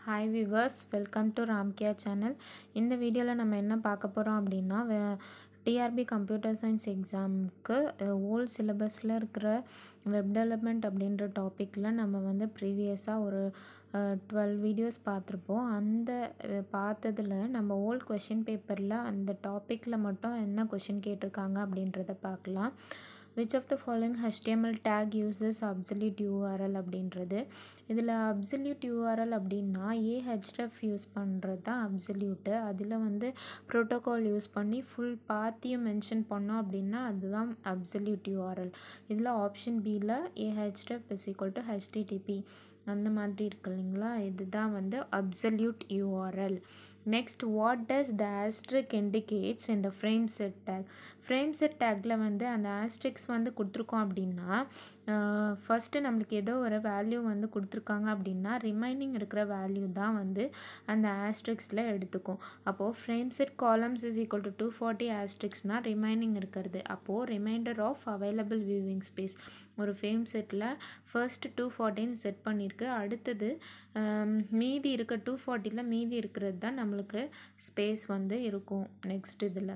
hi viewers welcome to Ramkiya channel இந்த வீடியோவில் நம்ம என்ன பார்க்க போகிறோம் அப்படின்னா டிஆர்பி கம்ப்யூட்டர் சயின்ஸ் எக்ஸாமுக்கு ஓல்ட் சிலபஸில் இருக்கிற வெப் டெவலப்மெண்ட் அப்படின்ற டாப்பிக்கில் நம்ம வந்து ப்ரீவியஸாக ஒரு டுவெல் வீடியோஸ் பார்த்துருப்போம் அந்த பார்த்ததில் நம்ம ஓல்ட் கொஷின் பேப்பரில் அந்த டாப்பிக்கில் மட்டும் என்ன கொஷின் கேட்டிருக்காங்க அப்படின்றத பார்க்கலாம் which of the following HTML tag uses absolute URL அப்படின்றது இதில் அப்சல்யூட் யூஆர்எல் அப்படின்னா ஏஹெச்எஃப் யூஸ் பண்ணுறது தான் அப்சல்யூட்டு அதில் வந்து ப்ரோட்டோகால் யூஸ் பண்ணி ஃபுல் பாத்தியும் மென்ஷன் பண்ணோம் அப்படின்னா அதுதான் அப்சல்யூட் யூஆர்எல் இதில் ஆப்ஷன் பியில் AHF is equal to HTTP அந்த மாதிரி இருக்கு இல்லைங்களா இதுதான் வந்து absolute URL next what does the asterisk indicates இந்த frame set tag frame set டேக்கில் வந்து அந்த ஆஸ்ட்ரிக்ஸ் வந்து கொடுத்துருக்கோம் அப்படின்னா ஃபஸ்ட்டு நம்மளுக்கு ஏதோ ஒரு வேல்யூ வந்து கொடுத்துருக்காங்க அப்படின்னா ரிமைனிங் இருக்கிற வேல்யூ தான் வந்து அந்த ஆஸ்ட்ரிக்ஸில் எடுத்துக்கும் அப்போது frame set columns is equal to two forty ஆஸ்ட்ரிக்ஸ்னால் ரிமைனிங் இருக்கிறது அப்போது remainder of available viewing space ஒரு ஃப்ரேம் செட்டில் ஃபர்ஸ்ட் டூ ஃபார்ட்டின்னு செட் பண்ணியிருக்கு அடுத்தது மீதி இருக்க டூ ஃபார்ட்டியில் மீதி இருக்கிறது தான் நம்மளுக்கு ஸ்பேஸ் வந்து இருக்கும் நெக்ஸ்ட் இதில்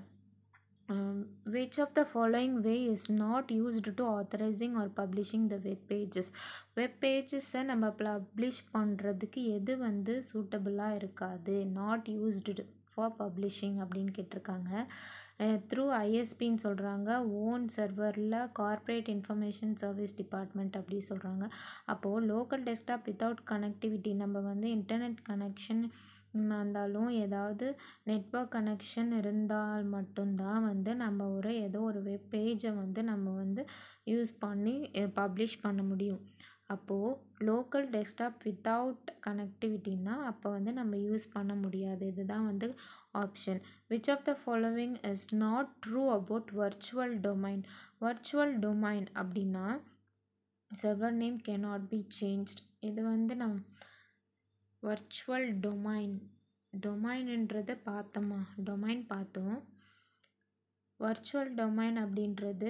which of the following way is not used to authorizing or publishing the web pages web பேஜஸை நம்ம பப்ளிஷ் பண்ணுறதுக்கு எது வந்து சூட்டபுளாக இருக்காது நாட் யூஸ்டு ஃபார் பப்ளிஷிங் அப்படின்னு கேட்டிருக்காங்க த்ரூ ஐஎஸ்பின்னு சொல்கிறாங்க ஓன் சர்வரில் கார்ப்பரேட் இன்ஃபர்மேஷன் சர்வீஸ் டிபார்ட்மெண்ட் அப்படி சொல்கிறாங்க அப்போது லோக்கல் டெஸ்க்டாப் வித்தவுட் கனெக்டிவிட்டி நம்ம வந்து இன்டர்நெட் கனெக்ஷன் இருந்தாலும் ஏதாவது நெட்ஒர்க் கனெக்ஷன் இருந்தால் மட்டும்தான் வந்து நம்ம ஒரு ஏதோ ஒரு வெப் பேஜை வந்து நம்ம வந்து யூஸ் பண்ணி பப்ளிஷ் பண்ண முடியும் அப்போது லோக்கல் டெஸ்க்டாப் வித்தவுட் கனெக்டிவிட்டின்னா அப்போ வந்து நம்ம யூஸ் பண்ண முடியாது இதுதான் வந்து option which of the following is not true about virtual domain virtual domain அப்படின்னா server name cannot be changed இது வந்து நம் வர்ச்சுவல் டொமைன் டொமைன்ன்றதை பார்த்தோமா டொமைன் பார்த்தோம் வர்ச்சுவல் டொமைன் அப்படின்றது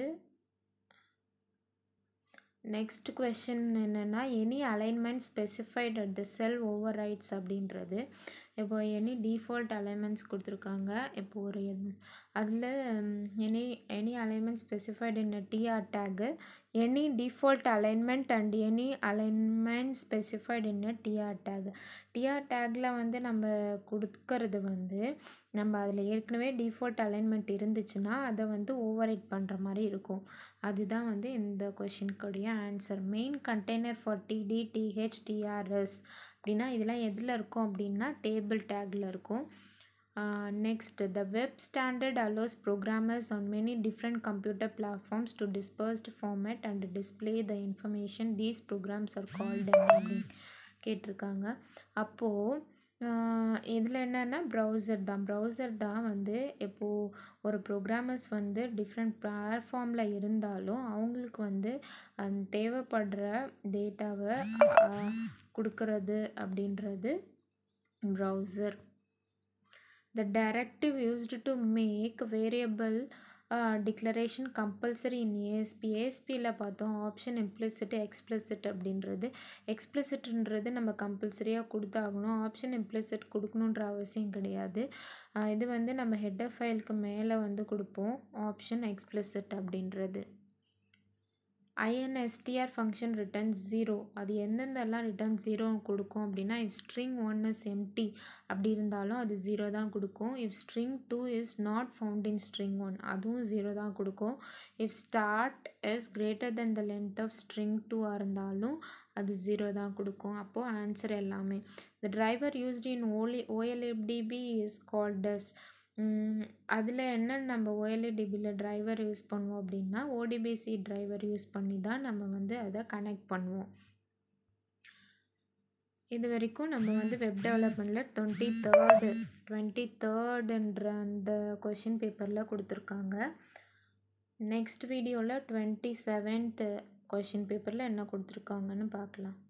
நெக்ஸ்ட் கொஷின் என்னென்னா any alignment specified at the cell overrides அப்படின்றது இப்போ எனி டிஃபால்ட் அலைன்மெண்ட்ஸ் கொடுத்துருக்காங்க இப்போ ஒரு அதில் any any alignment specified in TR tag any default alignment and any alignment specified in TR tag TR டேக்கில் வந்து நம்ம கொடுக்கறது வந்து நம்ம அதில் ஏற்கனவே டிஃபால்ட் அலைன்மெண்ட் இருந்துச்சுன்னா அதை வந்து ஓவர் ரைட் பண்ணுற மாதிரி இருக்கும் அதுதான் வந்து இந்த கொஷினுக்குடைய answer main container for TD TH TRs அப்படின்னா இதெல்லாம் எதில் இருக்கும் அப்படின்னா டேபிள் டேக்கில் இருக்கும் next the web standard allows programmers on many different computer platforms to dispersed format and display the information these programs are called அப்படின்னு கேட்டிருக்காங்க அப்போது இதில் என்னென்னா ப்ரௌசர் தான் ப்ரௌசர் தான் வந்து இப்போது ஒரு ப்ரோக்ராமர்ஸ் வந்து டிஃப்ரெண்ட் பிளாட்ஃபார்மில் இருந்தாலும் அவங்களுக்கு வந்து அந்த தேவைப்படுற டேட்டாவை கொடுக்கறது அப்படின்றது browser the directive used to make variable declaration compulsory in ASP ஏஎஸ்பியில் பார்த்தோம் ஆப்ஷன் இம்ப்ளிசிட் எக்ஸ்பிளிசிட் அப்படின்றது எக்ஸ்பிளிசிட்ன்றது நம்ம கம்பல்சரியாக கொடுத்தாகணும் ஆப்ஷன் இம்ப்ளிசிட் கொடுக்கணுன்ற அவசியம் கிடையாது இது வந்து நம்ம ஹெட்டர் ஃபைலுக்கு மேலே வந்து கொடுப்போம் ஆப்ஷன் எக்ஸ்பிளிசிட் அப்படின்றது ஐஎன்எஸ்டிஆர் ஃபங்க்ஷன் ரிட்டர்ன் ஜீரோ அது எந்தெந்தெல்லாம் ரிட்டர்ன் ஜீரோ கொடுக்கும் அப்படின்னா if string one is empty அப்படி இருந்தாலும் அது ஜீரோ தான் கொடுக்கும் if string two is not found in string one அதுவும் ஜீரோ தான் கொடுக்கும் if start is greater than the length of string டூவாக இருந்தாலும் அது ஜீரோ தான் கொடுக்கும் அப்போது ஆன்சர் எல்லாமே the driver used in OLE OLEDB is called as அதில் என்ன நம்ம ஓஎல்ஏடிபியில் டிரைவர் யூஸ் பண்ணுவோம் அப்படின்னா ஓடிபிசி டிரைவர் யூஸ் பண்ணி தான் நம்ம வந்து அதை கனெக்ட் பண்ணுவோம் இது வரைக்கும் நம்ம வந்து வெப் டெவலப்மெண்ட்டில் டுவெண்ட்டி தேர்டு டுவெண்ட்டி தேர்டுன்ற அந்த கொஷின் பேப்பரில் கொடுத்துருக்காங்க நெக்ஸ்ட் வீடியோவில் டுவெண்ட்டி செவன்த்து கொஷின் பேப்பரில் என்ன கொடுத்துருக்காங்கன்னு பார்க்கலாம்